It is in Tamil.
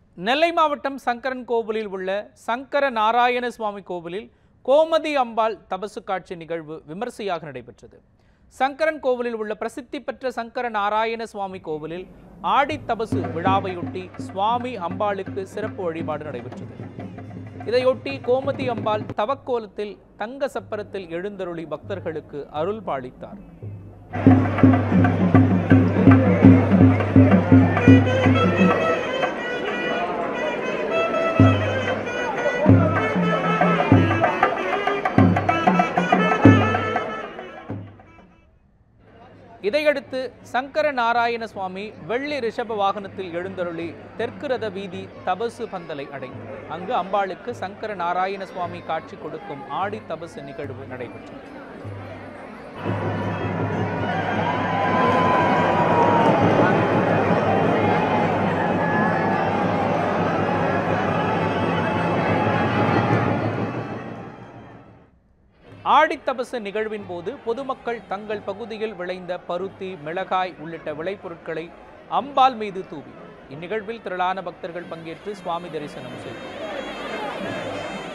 நெல்லை மாவட்டம் சங்கரன் கோவிலில் உள்ள சங்கர நாராயண சுவாமி கோவிலில் கோமதி அம்பாள் தபசு காட்சி நிகழ்வு விமர்சையாக நடைபெற்றது சங்கரன் கோவிலில் உள்ள பிரசித்தி பெற்ற சங்கர நாராயண சுவாமி கோவிலில் ஆடி தபசு விழாவையொட்டி சுவாமி அம்பாளுக்கு சிறப்பு வழிபாடு நடைபெற்றது இதையொட்டி கோமதி அம்பாள் தவக்கோலத்தில் தங்க சப்பரத்தில் எழுந்தருளி பக்தர்களுக்கு அருள் பாலித்தார் இதையடுத்து சங்கர நாராயண சுவாமி வெள்ளி ரிஷப வாகனத்தில் எழுந்தருளி தெற்கு ரத வீதி தபசு பந்தலை அடைந்தார் அங்கு அம்பாளுக்கு சங்கர நாராயண சுவாமி காட்சி கொடுக்கும் ஆடி தபசு நிகழ்வு நடைபெற்றது ஆடித்தபசு நிகழ்வின் போது பொதுமக்கள் தங்கள் பகுதியில் விளைந்த பருத்தி மிளகாய் உள்ளிட்ட விளைபொருட்களை அம்பாள் மீது தூவி இந்நிகழ்வில் திரளான பக்தர்கள் பங்கேற்று சுவாமி தரிசனம் செய்தனர்